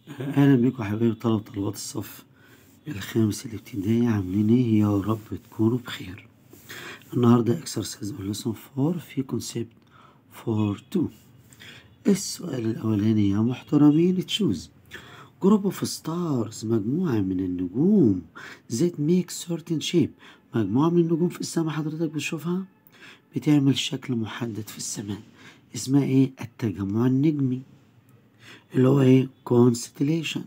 أهلا بيكم حبايبي طلبة وطلبات الصف الخامس الابتدائي عاملين ايه يا رب تكونوا بخير النهاردة exercise on lesson 4 في concept for 2 السؤال الأولاني يا محترمين تشوز group of stars مجموعة من النجوم that make certain shape مجموعة من النجوم في السماء حضرتك بتشوفها بتعمل شكل محدد في السماء اسمها ايه التجمع النجمي اللي هو ايه constellation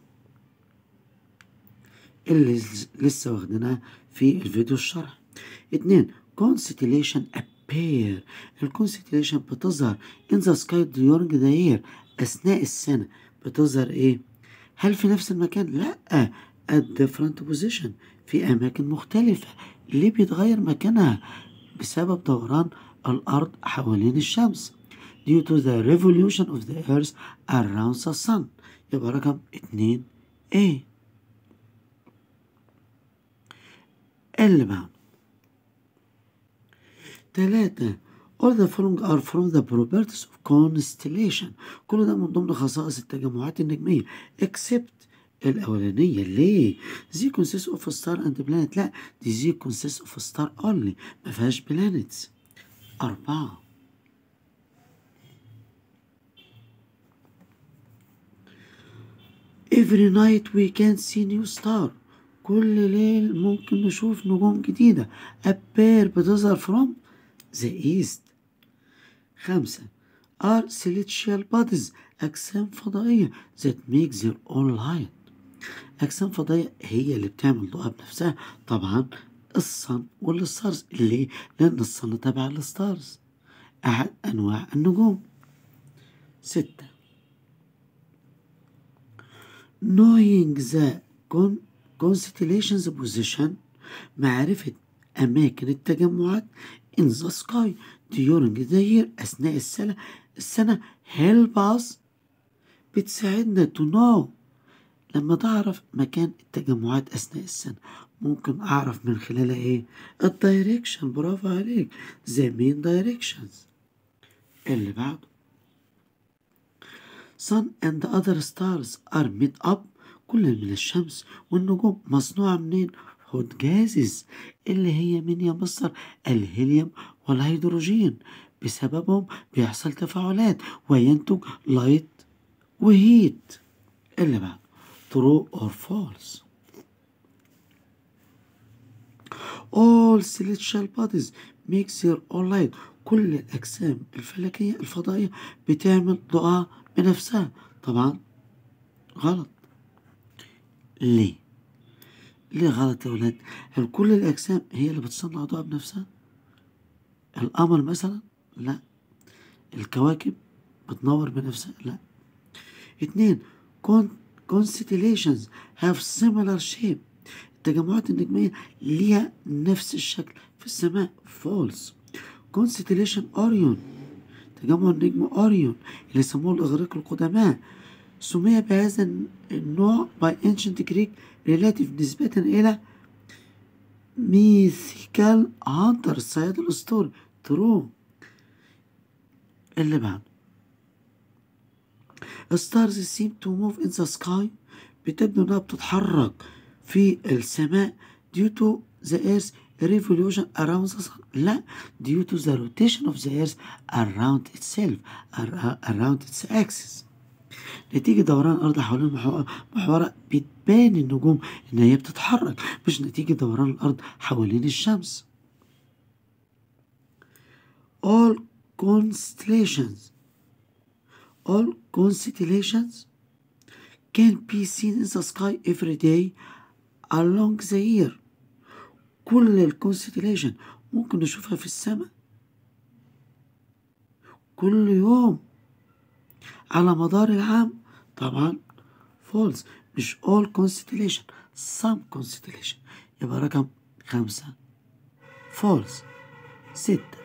اللي لسه واخدينها في الفيديو الشرح اتنين constellation appear الكونستليشن بتظهر in the sky during the year أثناء السنة بتظهر ايه هل في نفس المكان لا at different position في أماكن مختلفة ليه بيتغير مكانها بسبب دوران الأرض حوالين الشمس due to the revolution of the earth around the sun يبقى رقم اتنين A اللي بعده تلاتة all the following are from the properties of constellation كل ده من ضمن خصائص التجمعات النجمية except الأولانية ليه؟ زي consists of a star and planet لا دي زي consists of a star only ما فيهاش planets أربعة Every night we can see new star كل ليل ممكن نشوف نجوم جديدة appear بتظهر from the east خمسة are celestial bodies أجسام فضائية that make their own light أجسام فضائية هي اللي بتعمل ضوءها بنفسها طبعا الصن والستارز ليه؟ لأن الصن تبع الستارز أحد أنواع النجوم ستة knowing the con constellations position معرفة أماكن التجمعات in the sky during the year أثناء السنة السنة help us بتساعدنا to know لما تعرف مكان التجمعات أثناء السنة ممكن أعرف من خلالها إيه الدايركشن برافو عليك the main directions اللي بعده sun and other stars are made up كل من الشمس والنجوم مصنوعة منين hot gases اللي هي من يا مصر الهيليوم والهيدروجين بسببهم بيحصل تفاعلات وينتج لايت وهيت اللي بعد true or false all celestial bodies make their own light كل الأجسام الفلكية الفضائية بتعمل ضوءها بنفسها طبعا غلط ليه ليه غلط يا ولاد هل كل الأجسام هي اللي بتصنع ضوءها بنفسها القمر مثلا لا الكواكب بتنور بنفسها لا اتنين constellations have similar shape التجمعات النجمية ليها نفس الشكل في السماء false constellation أوريون تجمع النجم أوريون اللي سموه الإغريق القدماء سمي بهذا النوع by ancient Greek relative نسبة إلى ميثيكال هانتر الصياد الأسطوري ترو اللي بعده stars seem to move in the sky بتبدو إنها بتتحرك في السماء due to the earth revolution around the sun لا due to the rotation of the earth around itself around its axis نتيجة دوران الأرض حوالين محورها بتبان النجوم إن هي بتتحرك مش نتيجة دوران الأرض حوالين الشمس all constellations all constellations can be seen in the sky every day along the year كل الكونستليشن ممكن نشوفها في السماء كل يوم على مدار العام طبعا فولز مش all constellation some constellation يبقى رقم خمسة فولز ستة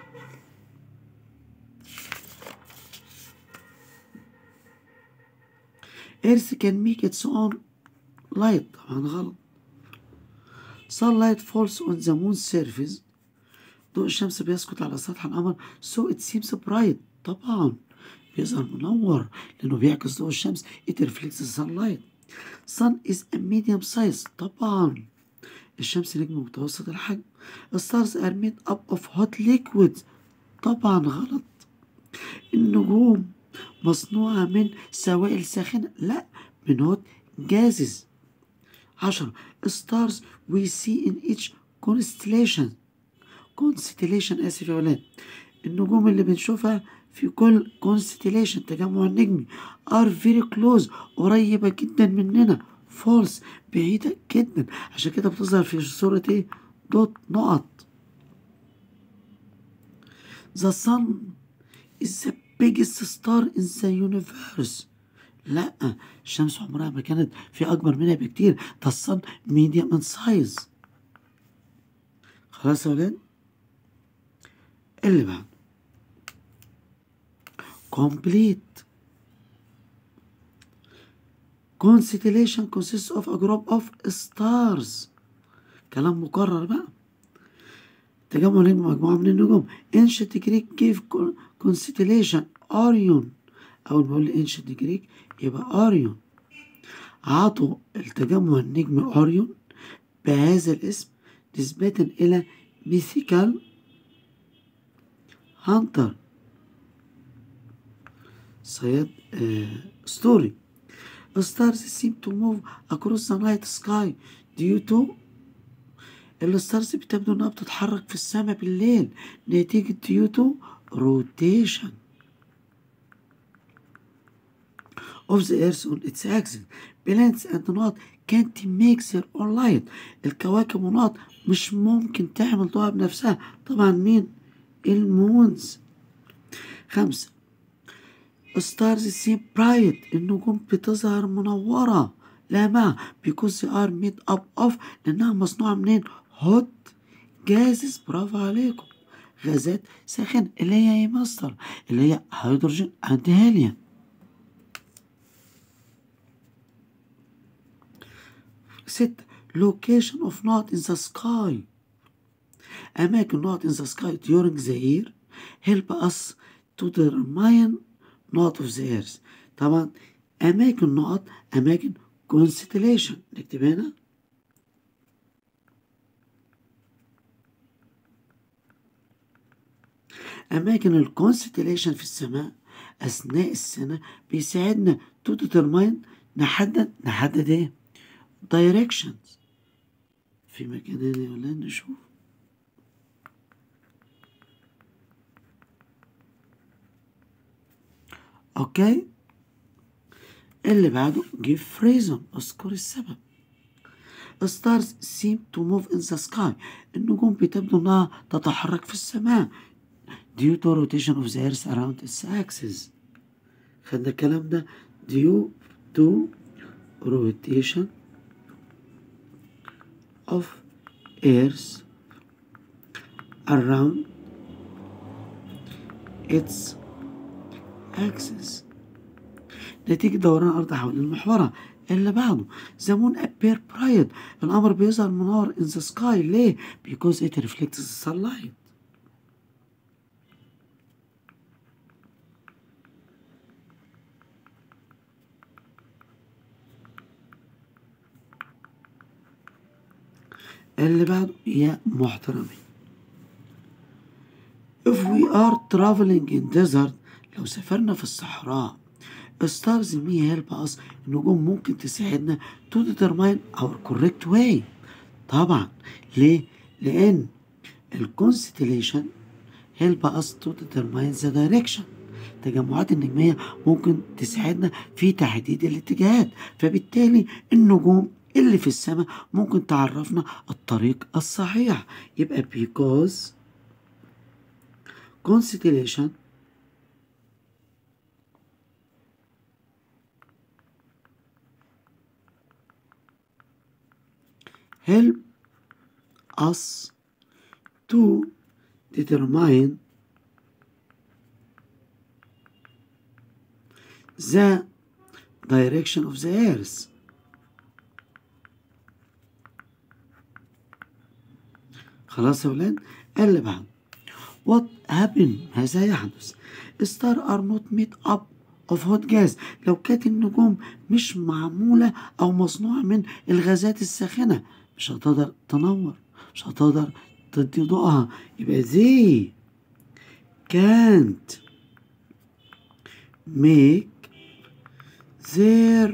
Earth can make its own light طبعا غلط sunlight falls on the moon's surface ضوء الشمس بيسقط على سطح القمر so it seems bright طبعا بيظهر منور لأنه بيعكس ضوء الشمس it reflects the sunlight sun is a medium size طبعا الشمس نجم متوسط الحجم stars are made up of hot liquids طبعا غلط النجوم مصنوعة من سوائل ساخنة لا من hot gases عشرة stars we see in each constellation constellation آسف يا ولاد النجوم اللي بنشوفها في كل constellation تجمع النجمي are very close قريبة جدا مننا false بعيدة جدا عشان كده بتظهر في صورة ايه دوت نقط the sun is the biggest star in the universe لا الشمس عمرها ما كانت في أكبر منها بكتير ده الصن medium in size خلاص يا ولاد اللي بعد complete constellation consists of a group of stars كلام مكرر بقى تجمع نجم مجموعة من النجوم ancient Greek gave constellation Orion أول ما أقول ancient Greek يبقى Orion عطوا التجمع النجمي أوريون بهذا الاسم نسبة إلى ميثيكال هانتر صياد ستوري stars seem to move across the night sky due to الستارز بتبدو انها بتتحرك في السماء بالليل نتيجة due to rotation of the earth on its axis planets and not can't make their own light الكواكب ونقط مش ممكن تعمل ضوء بنفسها طبعا مين المونز خمسة stars seem bright النجوم بتظهر منورة لامعة because they are made up of لأنها مصنوعة منين hot gases برافو عليكم غازات ساخنة اللي هي ايه مصدر اللي هي هيدروجين and هيليوم ستة location of not in the sky أماكن not in the sky during the year help us to determine not of the earth طبعا أماكن نقط أماكن constellation نكتب هنا أماكن الكونستليشن في السماء أثناء السنة بيساعدنا to determine نحدد نحدد إيه directions في مكان هنا ولا نشوف اوكي اللي بعده give reason اذكر السبب stars seem to move in the sky النجوم بتبدو انها تتحرك في السماء due to rotation of the earth around its axis خدنا الكلام ده due to rotation of earth around its axis نتيجة دوران الأرض حول محورها اللي بعده the moon appear bright القمر بيظهر منور in the sky ليه؟ because it reflects the sunlight اللي بعده يا محترمين if we are traveling in desert لو سافرنا في الصحراء stars may help us النجوم ممكن تساعدنا to determine our correct way طبعا ليه؟ لأن الكونستليشن help us to determine the direction التجمعات النجمية ممكن تساعدنا في تحديد الاتجاهات فبالتالي النجوم اللي في السماء ممكن تعرفنا الطريق الصحيح يبقى because constellation help us to determine the direction of the earth خلاص يا ولاد اللي بعد what happen ماذا يحدث star are not made up of hot gas لو كانت النجوم مش معمولة أو مصنوعة من الغازات الساخنة مش هتقدر تنور مش هتقدر تدي ضوءها يبقى they can't make their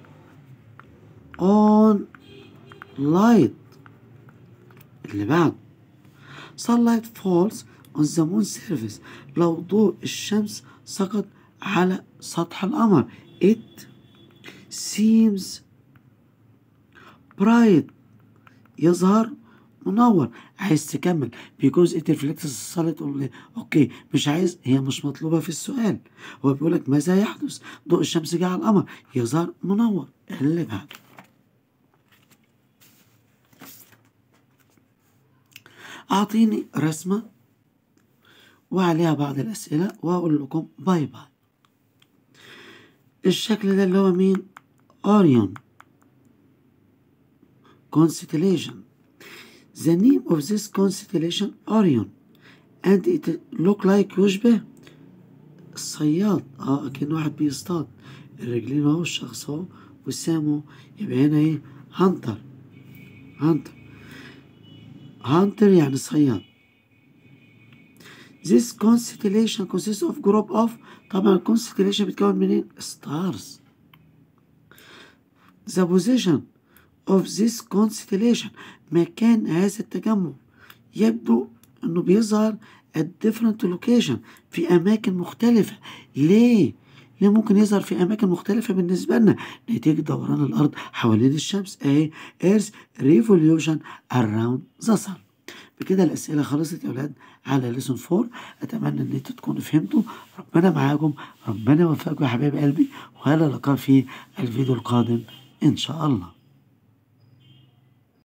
own light اللي بعد sunlight falls on the moon surface لو ضوء الشمس سقط على سطح القمر it seems bright يظهر منور عايز تكمل because it reflects the sunlight only اوكي مش عايز هي مش مطلوبة في السؤال هو بيقول لك ماذا يحدث ضوء الشمس جه على القمر يظهر منور اللي بعده أعطيني رسمة وعليها بعض الأسئلة وأقول لكم باي باي الشكل ده اللي هو مين أوريون constellation the name of this constellation Orion and it look like يشبه الصياد اه اكن واحد بيصطاد الرجلين اهو الشخص اهو والسهم اهو يبقى هنا ايه هانتر هانتر هانتر يعني صياد This constellation consists of group of طبعا constellation بتكون منين stars the position of this constellation مكان هذا التجمع يبدو انه بيظهر at different location في اماكن مختلفة ليه؟ ليه ممكن يظهر في اماكن مختلفة بالنسبة لنا نتيجة دوران الارض حوالين الشمس اهي earth revolution around the sun بكده الأسئلة خلصت يا أولاد على ليسون فور أتمنى إن أنتوا تكونوا فهمتوا ربنا معاكم ربنا يوفقكم يا حبايب قلبي وإلى اللقاء في الفيديو القادم إن شاء الله